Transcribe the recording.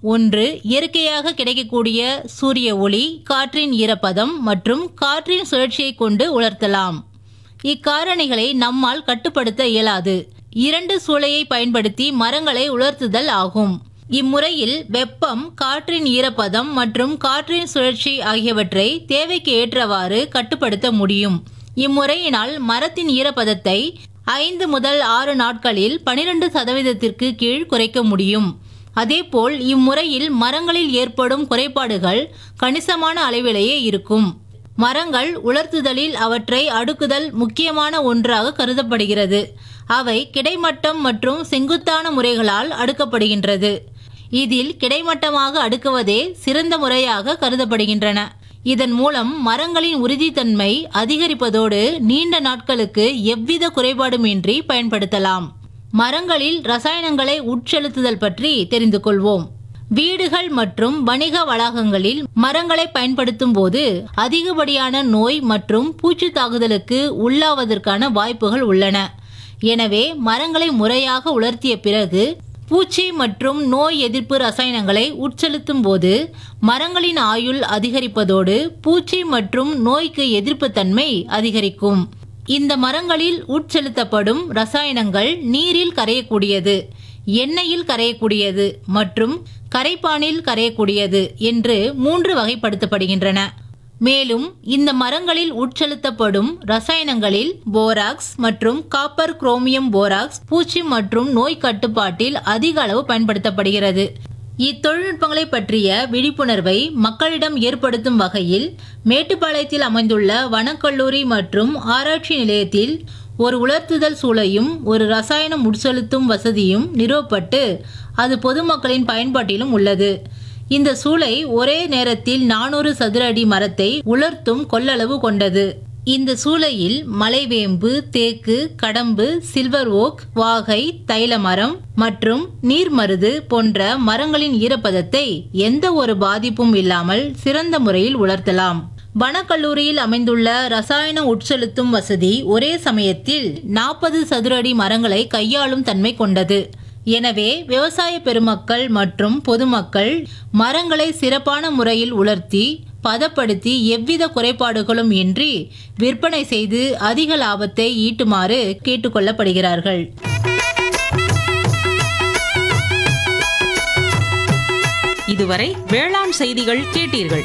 ஒன்று இயற்கையாக கிடைக்கக்கூடிய சூரிய ஒளி காற்றின் ஈரப்பதம் மற்றும் காற்றின் சுழற்சியை கொண்டு உலர்த்தலாம் இக்காரணிகளை நம்மால் கட்டுப்படுத்த இயலாது இரண்டு சூளையை பயன்படுத்தி மரங்களை உலர்த்துதல் ஆகும் இம்முறையில் வெப்பம் காற்றின் ஈரப்பதம் மற்றும் காற்றின் சுழற்சி ஆகியவற்றை தேவைக்கு ஏற்றவாறு கட்டுப்படுத்த முடியும் இம்முறையினால் மரத்தின் ஈரப்பதத்தை ஐந்து முதல் ஆறு நாட்களில் பனிரெண்டு சதவீதத்திற்கு கீழ் குறைக்க முடியும் அதேபோல் இம்முறையில் மரங்களில் ஏற்படும் குறைபாடுகள் கணிசமான அளவிலேயே இருக்கும் மரங்கள் உலர்த்துதலில் அவற்றை அடுக்குதல் முக்கியமான ஒன்றாக கருதப்படுகிறது அவை கிடைமட்டம் மற்றும் செங்குத்தான முறைகளால் அடுக்கப்படுகின்றது இதில் கிடைமட்டமாக அடுக்குவதே சிறந்த முறையாக கருதப்படுகின்றன இதன் மூலம் மரங்களின் உறுதித்தன்மை அதிகரிப்பதோடு நீண்ட நாட்களுக்கு எவ்வித குறைபாடுமின்றி பயன்படுத்தலாம் மரங்களில் ரசாயனங்களை உட்செலுத்துதல் பற்றி தெரிந்து கொள்வோம் வீடுகள் மற்றும் வணிக வளாகங்களில் மரங்களை பயன்படுத்தும் போது அதிகப்படியான நோய் மற்றும் பூச்சி தாக்குதலுக்கு உள்ளாவதற்கான வாய்ப்புகள் உள்ளன எனவே மரங்களை முறையாக உலர்த்திய பிறகு பூச்சி மற்றும் நோய் எதிர்ப்பு ரசாயனங்களை உட்செலுத்தும் போது மரங்களின் ஆயுள் அதிகரிப்பதோடு பூச்சி மற்றும் நோய்க்கு எதிர்ப்பு தன்மை அதிகரிக்கும் இந்த மரங்களில் உட்செலுத்தப்படும் ரசாயனங்கள் நீரில் கரையக்கூடியது எண்ணெயில் கரையக்கூடியது மற்றும் கரைப்பானில் கரையக்கூடியது என்று மூன்று வகைப்படுத்தப்படுகின்றன மேலும் இந்த மரங்களில் உட்செலுத்தப்படும் ரசாயனங்களில் போராக்ஸ் மற்றும் காப்பர் குரோமியம் போராக்ஸ் பூச்சி மற்றும் நோய் கட்டுப்பாட்டில் அதிக அளவு பயன்படுத்தப்படுகிறது இத்தொழில்நுட்பங்களை பற்றிய விழிப்புணர்வை மக்களிடம் ஏற்படுத்தும் வகையில் மேட்டுப்பாளையத்தில் அமைந்துள்ள வனக்கல்லூரி மற்றும் ஆராய்ச்சி நிலையத்தில் ஒரு உலர்த்துதல் சூளையும் ஒரு ரசாயனம் உட்செலுத்தும் வசதியும் நிறுவப்பட்டு அது பொதுமக்களின் பயன்பாட்டிலும் உள்ளது இந்த சூளை ஒரே நேரத்தில் நானூறு சதுர அடி மரத்தை உலர்த்தும் கொள்ளளவு கொண்டது இந்த சூளையில் மலைவேம்பு தேக்கு கடம்பு சில்வர் ஓக் வாகை தைல மரம் மற்றும் நீர்மருது போன்ற மரங்களின் ஈரப்பதத்தை எந்த ஒரு பாதிப்பும் இல்லாமல் சிறந்த முறையில் உலர்த்தலாம் வனக்கல்லூரியில் அமைந்துள்ள ரசாயன உட்செலுத்தும் வசதி ஒரே சமயத்தில் நாற்பது சதுர அடி மரங்களை கையாளும் தன்மை கொண்டது எனவே விவசாய பெருமக்கள் மற்றும் பொதுமக்கள் மரங்களை சிறப்பான முறையில் உலர்த்தி பதப்படுத்தி எவ்வித குறைபாடுகளும் இன்றி விற்பனை செய்து அதிக லாபத்தை ஈட்டுமாறு கேட்டுக்கொள்ளப்படுகிறார்கள் இதுவரை வேளாண் செய்திகள் கேட்டீர்கள்